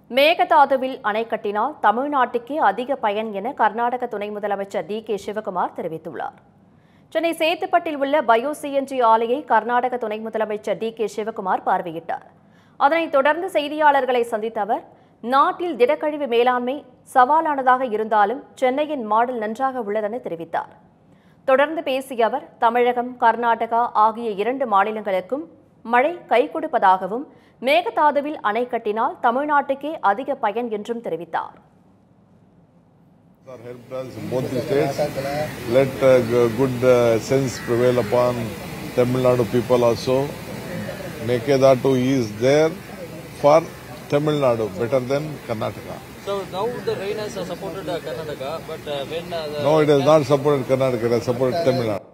மேகதாதுவில் அணை கட்டினால் தமிழ்நாட்டுக்கே அதிக பயன் என கர்நாடக துணை முதலமைச்சர் டி கே சிவகுமார் தெரிவித்துள்ளார் சென்னை சேத்துப்பட்டில் உள்ள பயோ சிஎன்ஜி ஆலையை கர்நாடக துணை முதலமைச்சர் டி கே சிவகுமார் பார்வையிட்டார் அதனைத் தொடர்ந்து செய்தியாளர்களை சந்தித்த அவர் நாட்டில் திடக்கழிவு மேலாண்மை சவாலானதாக இருந்தாலும் சென்னையின் மாடல் நன்றாக உள்ளதென தெரிவித்தார் தொடர்ந்து பேசிய அவர் தமிழகம் கர்நாடகா ஆகிய இரண்டு மாநிலங்களுக்கும் மழை கை கொடுப்பதாகவும் மேகதாதுவில் அணை கட்டினால் தமிழ்நாட்டுக்கே அதிக பயன் என்றும் தெரிவித்தார் are helped us in both the states. Let uh, g- good uh, sense prevail upon Tamil Nadu people also. Mekedatu is there for Tamil Nadu, better than Karnataka. So now the rain has uh, supported uh, Karnataka, but uh, when uh, the No, it has not supported Karnataka, it has supported Tamil Nadu.